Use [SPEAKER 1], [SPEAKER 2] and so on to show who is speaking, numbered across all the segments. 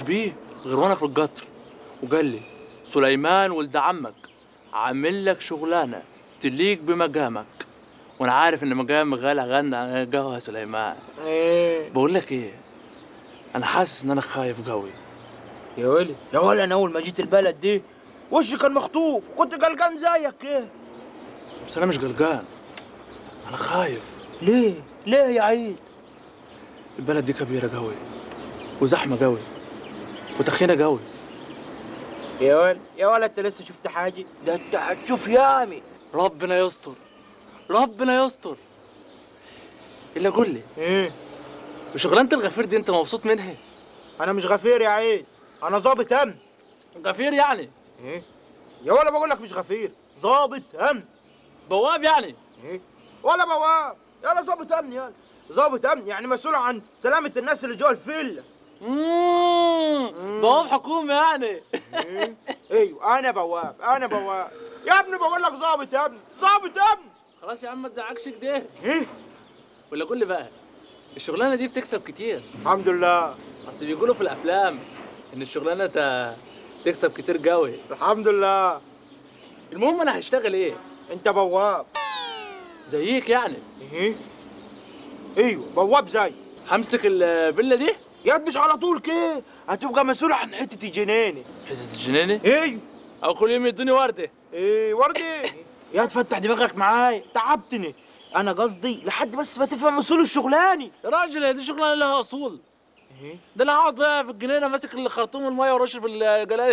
[SPEAKER 1] بيه غير وانا في القطر وقال لي سليمان ولد عمك عامل لك شغلانه تليق بمقامك وانا عارف ان مقام غالي غنى عن قهوه سليمان
[SPEAKER 2] ايه
[SPEAKER 1] بقول لك ايه انا حاسس ان انا خايف قوي
[SPEAKER 2] يا ولي يا ولي انا اول ما جيت البلد دي وشي كان مخطوف وكنت قلقان زيك كده
[SPEAKER 1] بس انا مش قلقان انا خايف
[SPEAKER 2] ليه ليه يا عيد
[SPEAKER 1] البلد دي كبيره قوي وزحمه قوي وتخينه قوي
[SPEAKER 2] يا ولي يا ولي انت لسه شفت حاجه ده انت هتشوف يامي
[SPEAKER 1] ربنا يستر ربنا يستر الا قول لي
[SPEAKER 2] ايه
[SPEAKER 1] وشغلانه الغفير دي انت مبسوط منها
[SPEAKER 2] انا مش غفير يا عيد انا ظابط امن
[SPEAKER 1] غفير يعني
[SPEAKER 2] ايه يا ولا بقول لك مش غفير ظابط امن
[SPEAKER 1] بواب يعني
[SPEAKER 2] ايه ولا بواب يلا ظابط امن يلا ظابط امن يعني مسؤول عن سلامه الناس اللي جوه الفيلا
[SPEAKER 1] مم. بواب حكومي يعني
[SPEAKER 2] إيه؟ ايوه انا بواب انا بواب يا ابني بقول لك ظابط امن ظابط امن
[SPEAKER 1] خلاص يا عم ما تزعقش كده
[SPEAKER 2] ايه
[SPEAKER 1] ولا قول لي بقى الشغلانه دي بتكسب كتير
[SPEAKER 2] الحمد لله
[SPEAKER 1] اصل بيقولوا في الافلام ان الشغلانه تا- تكسب كتير قوي
[SPEAKER 2] الحمد لله
[SPEAKER 1] المهم انا هشتغل ايه
[SPEAKER 2] انت بواب
[SPEAKER 1] زيك يعني
[SPEAKER 2] ايه ايوه بواب زي
[SPEAKER 1] همسك الفيلا دي
[SPEAKER 2] يا مش على طول كده هتبقى مسؤول عن حته الجنينه
[SPEAKER 1] حته الجنينه
[SPEAKER 2] ايوه
[SPEAKER 1] او كل يوم يدوني ورده
[SPEAKER 2] ايه وردي يا تفتح دماغك معايا تعبتني انا قصدي لحد بس ما تفهم اصول الشغلاني
[SPEAKER 1] يا راجل هي دي شغلانه لها اصول
[SPEAKER 2] ايه
[SPEAKER 1] ده انا اقعد بقى في الجنينه ماسك الخرطوم الميه ورش في الجلال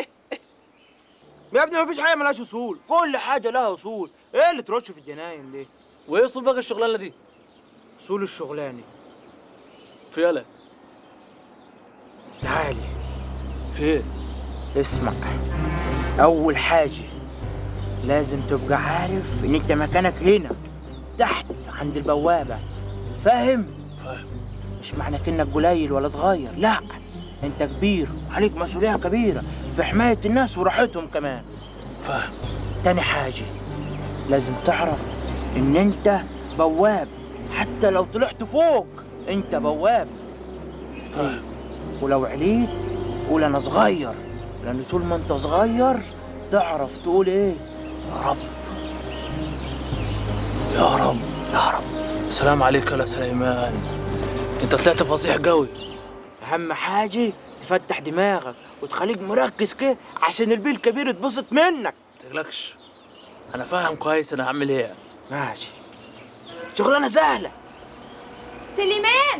[SPEAKER 2] يا ابني ما فيش حاجه ملهاش اصول كل حاجه لها اصول ايه اللي ترش في الجناين دي
[SPEAKER 1] وايه اصول بقى الشغلانه دي
[SPEAKER 2] اصول الشغلاني
[SPEAKER 1] فيلا
[SPEAKER 2] تعالي
[SPEAKER 1] فين
[SPEAKER 2] اسمع اول حاجه لازم تبقى عارف ان انت مكانك هنا تحت عند البوابه فاهم
[SPEAKER 1] فاهم
[SPEAKER 2] مش معنى انك قليل ولا صغير لا انت كبير وعليك مسؤوليه كبيره في حمايه الناس وراحتهم كمان
[SPEAKER 1] فاهم
[SPEAKER 2] تاني حاجه لازم تعرف ان انت بواب حتى لو طلعت فوق انت بواب
[SPEAKER 1] فاهم
[SPEAKER 2] ولو عليت قول انا صغير لان طول ما انت صغير تعرف تقول ايه يا رب
[SPEAKER 1] يا رب يا رب سلام عليك يا سليمان انت طلعت فصيح قوي
[SPEAKER 2] اهم حاجه تفتح دماغك وتخليك مركز كده عشان البيه الكبير يتبسط منك
[SPEAKER 1] تقلقش انا فاهم كويس انا هعمل ايه
[SPEAKER 2] ماشي شغلانه سهله
[SPEAKER 3] سليمان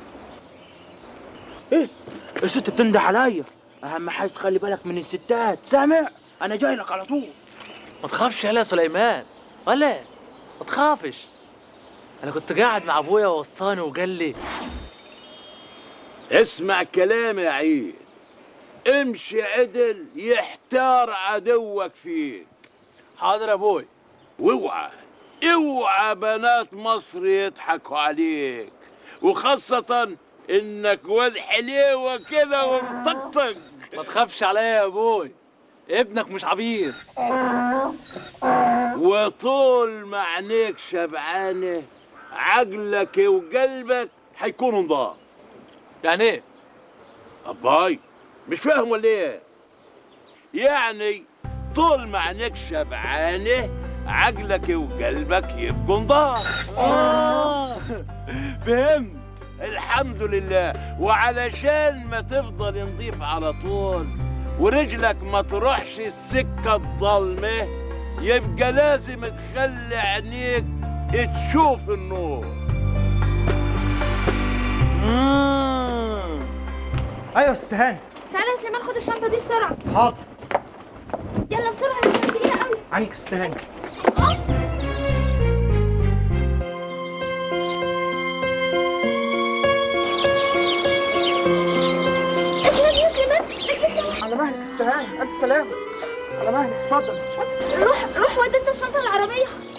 [SPEAKER 2] ايه الست بتنده عليا اهم حاجه تخلي بالك من الستات سامع انا جاي لك على طول
[SPEAKER 1] ما تخافش يا سليمان ولا ما تخافش انا كنت قاعد مع ابويا ووصاني وقال لي
[SPEAKER 4] اسمع كلامي يا عيد امشي عدل يحتار عدوك فيك
[SPEAKER 1] حاضر يا ابوي
[SPEAKER 4] واوعى اوعى بنات مصر يضحكوا عليك وخاصة انك واد حليوة كده ومطقطق
[SPEAKER 1] ما تخافش عليا يا ابوي ابنك مش عبيط
[SPEAKER 4] وطول ما عينيك شبعانة عقلك وقلبك هيكونوا نضاف
[SPEAKER 1] يعني ايه
[SPEAKER 4] أباي مش فاهم ولا ايه؟ يعني طول ما عينيك شبعانة عقلك وقلبك يبقوا نضاف
[SPEAKER 1] آه فهمت
[SPEAKER 4] الحمد لله وعلشان ما تفضل نضيف على طول ورجلك ما تروحش السكة الضلمة يبقى لازم تخلي عينيك تشوف النور
[SPEAKER 5] ايوه استهان
[SPEAKER 3] تعالى يا سليمان خد الشنطه دي بسرعه
[SPEAKER 5] حاضر
[SPEAKER 3] يلا بسرعه عشان تقيله قوي
[SPEAKER 5] عنك استهان
[SPEAKER 3] اسلم يا سليمان رجلك
[SPEAKER 5] على مهلك استهان الف سلامه على مهلك اتفضل
[SPEAKER 3] روح روح ودي انت الشنطه العربيه